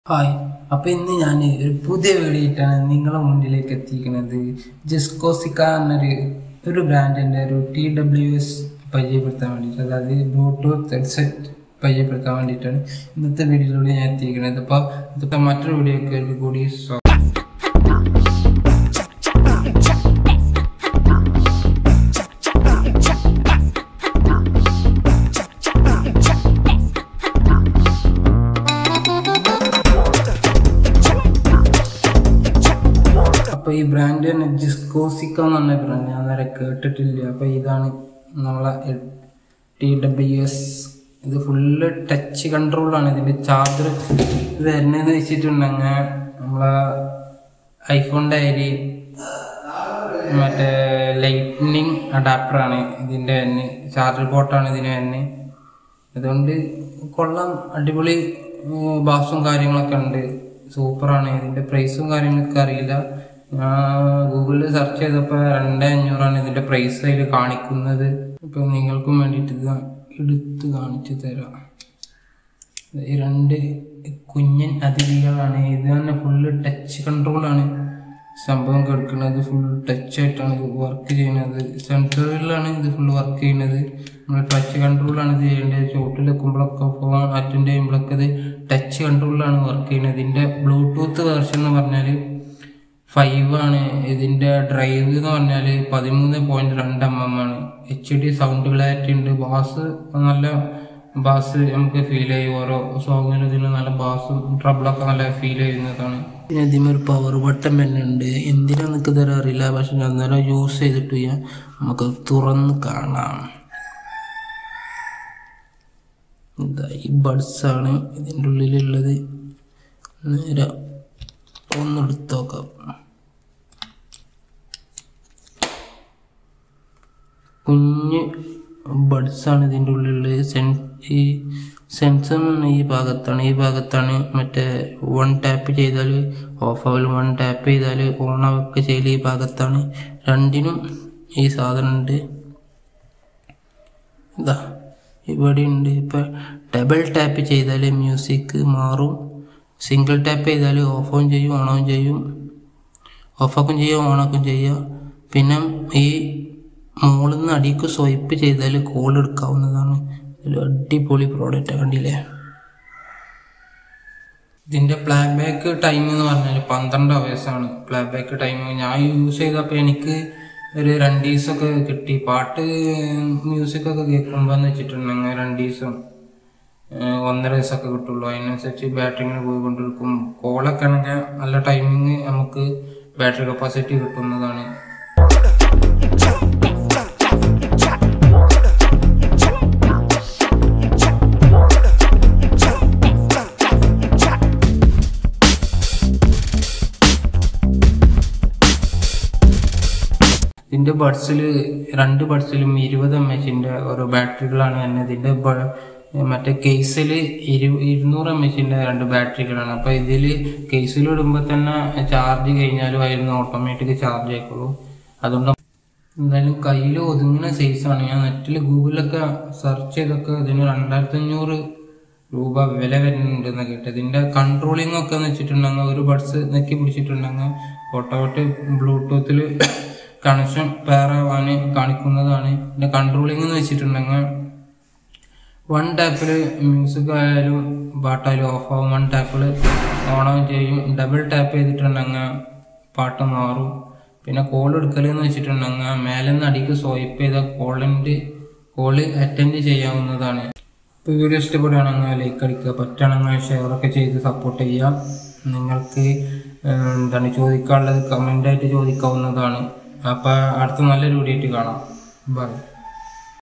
hi അപ്പോൾ ഇന്ന് ഞാൻ ഒരു പുതിയ വീഡിയോയിട്ടാണ് നിങ്ങളുടെ മുന്നിലേക്ക് എത്തിക്കുന്നത് ജസ്കോസിക്ക എന്നൊരു ഒരു ബ്രാൻഡിൻ്റെ ഒരു ടി ഡബ്ല്യു എസ് പരിചയപ്പെടുത്താൻ വേണ്ടിയിട്ട് അതായത് ബ്ലൂടൂത്ത് ഹെഡ്സെറ്റ് പരിചയപ്പെടുത്താൻ വേണ്ടിയിട്ടാണ് ഇന്നത്തെ വീഡിയോയിലൂടെ ഞാൻ എത്തിയിരിക്കുന്നത് അപ്പോൾ ഇന്നത്തെ മറ്റൊരു വീഡിയോക്ക് കൂടി സ്വാഗതം അപ്പോൾ ഈ ബ്രാൻഡ് തന്നെ ജിസ്കോസിക്ക എന്ന് പറഞ്ഞ ബ്രാൻഡ് ഞാൻ നേരെ കേട്ടിട്ടില്ല അപ്പോൾ ഇതാണ് നമ്മളെ ടി ഡബ്ല്യു എസ് ഇത് ഫുള്ള് ടച്ച് കൺട്രോളാണ് ഇതിൻ്റെ ചാർജർ ഇത് വരുന്നതെന്ന് വെച്ചിട്ടുണ്ടെങ്കിൽ നമ്മളെ ഐഫോണിൻ്റെ അരി മറ്റേ ലൈറ്റ്നിങ് അഡാപ്റ്ററാണ് ഇതിൻ്റെ തന്നെ ചാർജർ പോർട്ടാണ് ഇതിന് തന്നെ അതുകൊണ്ട് കൊള്ളാം അടിപൊളി ബാസും കാര്യങ്ങളൊക്കെ ഉണ്ട് സൂപ്പറാണ് ഇതിൻ്റെ പ്രൈസും കാര്യങ്ങളൊക്കെ അറിയില്ല ഞാൻ ഗൂഗിളിൽ സെർച്ച് ചെയ്തപ്പോൾ രണ്ട് അഞ്ഞൂറാണ് ഇതിൻ്റെ പ്രൈസ് അതിൽ കാണിക്കുന്നത് ഇപ്പം നിങ്ങൾക്കും വേണ്ടിയിട്ട് ഇത് എടുത്ത് കാണിച്ചു തരാം ഈ രണ്ട് കുഞ്ഞൻ അതിഥികളാണ് ഇത് തന്നെ ഫുള്ള് ടച്ച് കൺട്രോളാണ് സംഭവം കിടക്കുന്നത് ഫുൾ ടച്ച് ആയിട്ടാണ് ഇത് വർക്ക് ചെയ്യുന്നത് സെൻസറിലാണ് ഇത് ഫുൾ വർക്ക് ചെയ്യുന്നത് നമ്മൾ ടച്ച് കൺട്രോളാണ് ഇത് ചെയ്യേണ്ടത് ചോട്ടിൽ വെക്കുമ്പോഴൊക്കെ ഫോൺ അറ്റൻഡ് ചെയ്യുമ്പോഴൊക്കെ ഇത് ടച്ച് കൺട്രോളിലാണ് വർക്ക് ചെയ്യുന്നത് ഇതിൻ്റെ ബ്ലൂടൂത്ത് വേർഷൻ എന്ന് പറഞ്ഞാൽ ഫൈവ് ആണ് ഇതിൻ്റെ ഡ്രൈവ് എന്ന് പറഞ്ഞാൽ പതിമൂന്ന് പോയിന്റ് രണ്ട് എം എം ആണ് എച്ച് ഡി സൗണ്ട് ക്ലാരിറ്റി ഉണ്ട് ബാസ് നല്ല ബാസ് നമുക്ക് ഫീൽ ചെയ്യും ഓരോ സോങ്ങിലും ഇതിന് നല്ല ബാസും ട്രബിളൊക്കെ നല്ല ഫീൽ ചെയ്യുന്നതാണ് പിന്നെ ഇതിന് ഒരു പവർ ബട്ടൺ വരുന്നുണ്ട് എന്തിനാ നിനക്ക് തരാൻ അറിയില്ല പക്ഷെ ഞാൻ അന്നേരം യൂസ് ചെയ്തിട്ട് ഞാൻ നമുക്ക് തുറന്ന് കാണാം ഇതാ ഈ ബഡ്സ് ആണ് ഇതിൻ്റെ ഉള്ളിലുള്ളത് നേരെ ഒന്നെടുത്ത് നോക്കാം കുഞ്ഞ് ബഡ്സ് ആണ് ഇതിൻ്റെ ഉള്ളിലുള്ളത് സെൻ ഈ സെൻസർ ഈ ഭാഗത്താണ് ഈ ഭാഗത്താണ് മറ്റേ വൺ ടാപ്പ് ചെയ്താൽ ഓഫ് ആവലും വൺ ടാപ്പ് ചെയ്താൽ ഓൺ ആവൊക്കെ ചെയ്യൽ ഈ ഭാഗത്താണ് രണ്ടിനും ഈ സാധനം ഉണ്ട് ഇതാ ഇവിടെ ഉണ്ട് ഇപ്പം ഡബിൾ ടാപ്പ് ചെയ്താൽ മ്യൂസിക് മാറും സിംഗിൾ ടാപ്പ് ചെയ്താൽ ഓഫ് ഓൺ ചെയ്യും ഓൺ ഓൺ ചെയ്യും ഓഫാക്കും ചെയ്യും ഓണാക്കും ചെയ്യാം പിന്നെ ഈ മുകളിൽ നിന്ന് അടിക്ക് സ്വൈപ്പ് ചെയ്താൽ കോൾ എടുക്കാവുന്നതാണ് ഒരു അടിപൊളി പ്രോഡക്റ്റ് കണ്ടില്ലേ ഇതിൻ്റെ പ്ലേ ബാക്ക് ടൈം എന്ന് പറഞ്ഞാൽ പന്ത്രണ്ട് അവേഴ്സാണ് പ്ലേ ബാക്ക് ടൈം ഞാൻ യൂസ് ചെയ്തപ്പോൾ എനിക്ക് ഒരു രണ്ട് ദിവസമൊക്കെ കിട്ടി പാട്ട് മ്യൂസിക്കൊക്കെ കേൾക്കുമ്പോൾ എന്ന് വെച്ചിട്ടുണ്ടെങ്കിൽ രണ്ട് ദിവസം ഒന്നര ദിവസമൊക്കെ കിട്ടുള്ളൂ അതിനനുസരിച്ച് ബാറ്ററി ഇങ്ങനെ പോയിക്കൊണ്ടിരിക്കും കോളൊക്കെ ആണെങ്കിൽ നല്ല ടൈമിങ് നമുക്ക് ബാറ്ററി കപ്പാസിറ്റി കിട്ടുന്നതാണ് ഇതിൻ്റെ ബഡ്സിൽ രണ്ട് ബഡ്സിലും ഇരുപത് എം എച്ചിൻ്റെ ഓരോ ബാറ്ററികളാണ് തന്നെ ഇതിൻ്റെ മറ്റേ കേസിൽ ഇരു ഇരുന്നൂറ് എം എച്ചിൻ്റെ രണ്ട് ബാറ്ററികളാണ് അപ്പോൾ ഇതിൽ കേസിൽ ഇടുമ്പോൾ തന്നെ ചാർജ് കഴിഞ്ഞാലും അതിൽ ഓട്ടോമാറ്റിക് ചാർജ് ആയിക്കോളൂ അതുകൊണ്ട് എന്തായാലും കയ്യിൽ ഒതുങ്ങുന്ന സൈസാണ് ഞാൻ നെറ്റിൽ ഗൂഗിളിലൊക്കെ സെർച്ച് ചെയ്തൊക്കെ ഇതിന് രണ്ടായിരത്തി അഞ്ഞൂറ് രൂപ വില വരുന്നുണ്ടെന്ന് കേട്ടത് ഇതിൻ്റെ കൺട്രോളിംഗ് ഒക്കെ എന്ന് വെച്ചിട്ടുണ്ടെങ്കിൽ ഒരു ബഡ്സ് നെക്കി പിടിച്ചിട്ടുണ്ടെങ്കിൽ ഓട്ടോമാറ്റിക് ബ്ലൂടൂത്തിൽ കണക്ഷൻ പേറാവാൻ കാണിക്കുന്നതാണ് ഇതിൻ്റെ കൺട്രോളിംഗ് എന്ന് വെച്ചിട്ടുണ്ടെങ്കിൽ വൺ ടാപ്പിൽ മ്യൂസിക് ആയാലും പാട്ടായാലും ഓഫ് ആവും വൺ ടാപ്പിൽ ഓണാവും ചെയ്യും ഡബിൾ ടാപ്പ് ചെയ്തിട്ടുണ്ടെങ്കിൽ പാട്ട് മാറും പിന്നെ കോൾ എടുക്കൽ എന്ന് വെച്ചിട്ടുണ്ടെങ്കിൽ മേലെ നിന്ന് അടിക്ക് സ്വൈപ്പ് ചെയ്ത കോളിൻ്റെ കോള് അറ്റൻഡ് ചെയ്യാവുന്നതാണ് ഇപ്പോൾ വീഡിയോ ഇഷ്ടപ്പെടുകയാണെങ്കിൽ ലൈക്ക് അടിക്കുക പറ്റുകയാണെങ്കിൽ ഷെയറൊക്കെ ചെയ്ത് സപ്പോർട്ട് ചെയ്യാം നിങ്ങൾക്ക് എന്താണ് ചോദിക്കാനുള്ളത് കമൻ്റായിട്ട് ചോദിക്കാവുന്നതാണ് അപ്പോൾ അടുത്ത നല്ലൊരു വീഡിയോ ആയിട്ട് കാണാം ബൈ